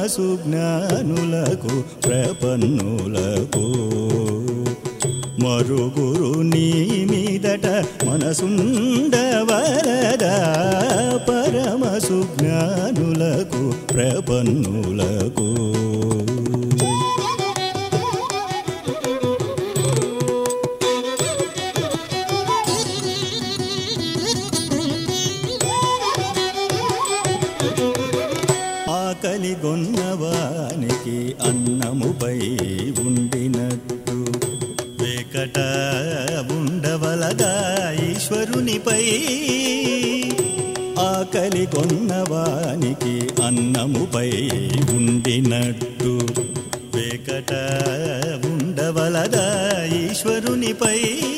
సుజ్ఞానులకు ప్రపన్నులకు మరుగురు నీ మీదట మనసుండవరదా పరమ సుజ్ఞానులకు ప్రపన్నులకు ఆకలి గొన్నవానికి అన్నముపై ఉండినట్టు వేకట ఉండవలదా ఈశ్వరునిపై ఆకలి కొన్నవానికి అన్నముపై ఉండినట్టు వేకట ఉండవలదా ఈశ్వరునిపై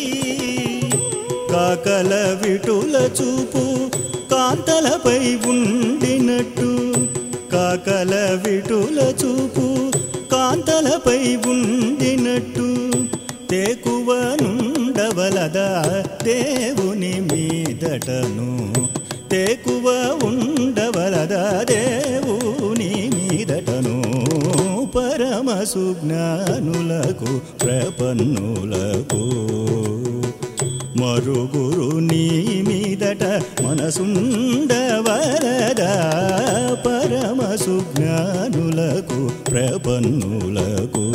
కాకల విటుల చూపు కాంతలపై ఉండినట్టు కాకల విటుల చూపు కాంతలపై ఉండినట్టు తేకువ నుండవలదా దేవుని మీదటను తేకువ ఉండవలదా దేవుని మీదటను పరమ సుజ్ఞానులకు ప్రపన్నులకు మరుగురు నీ మీదట మనసుండవరదా పరమ సుజ్ఞానులకు ప్రపన్నులకు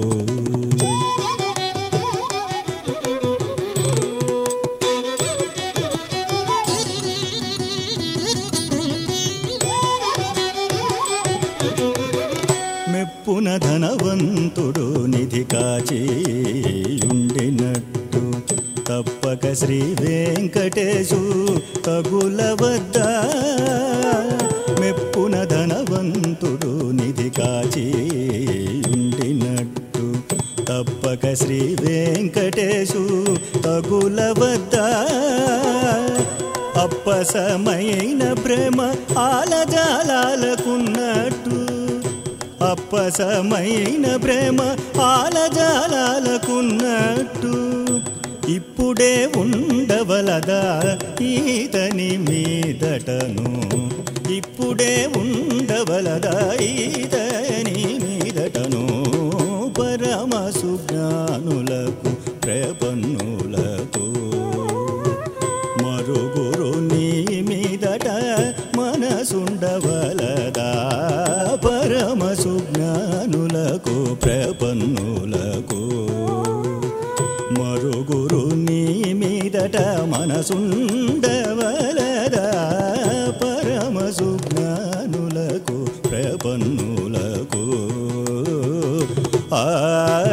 మెప్పున ధనవంతుడు నిధి కాచి ఉండినట్టు తప్పక శ్రీ వెంకటేశు తగుల వద్ద మెప్పున ధనవంతుడు నిధి కాచి ఉండినట్టు తప్పక శ్రీ వెంకటేశు తగుల వద్ద అప్పసమైన ప్రేమ ఆలజాలకున్నట్టు అప్పసమైన ప్రేమ ఆలజాలకున్నట్టు ఇప్పుడే ఉండవలదా ఈతని మీదటను ఇప్పుడే ఉండవలదా ఈతని మీదటను పరమ సుజ్ఞానులకు ప్రపన్నులకు మరుగురు నీ మీదట మనసుండవలదా పరమ సుజ్ఞానులకు ప్రపన్నులకు మరుగురు నీ మీదట మనసుండవలదా పరమ సుజ్ఞానులకు ప్రపన్నులకు ఆ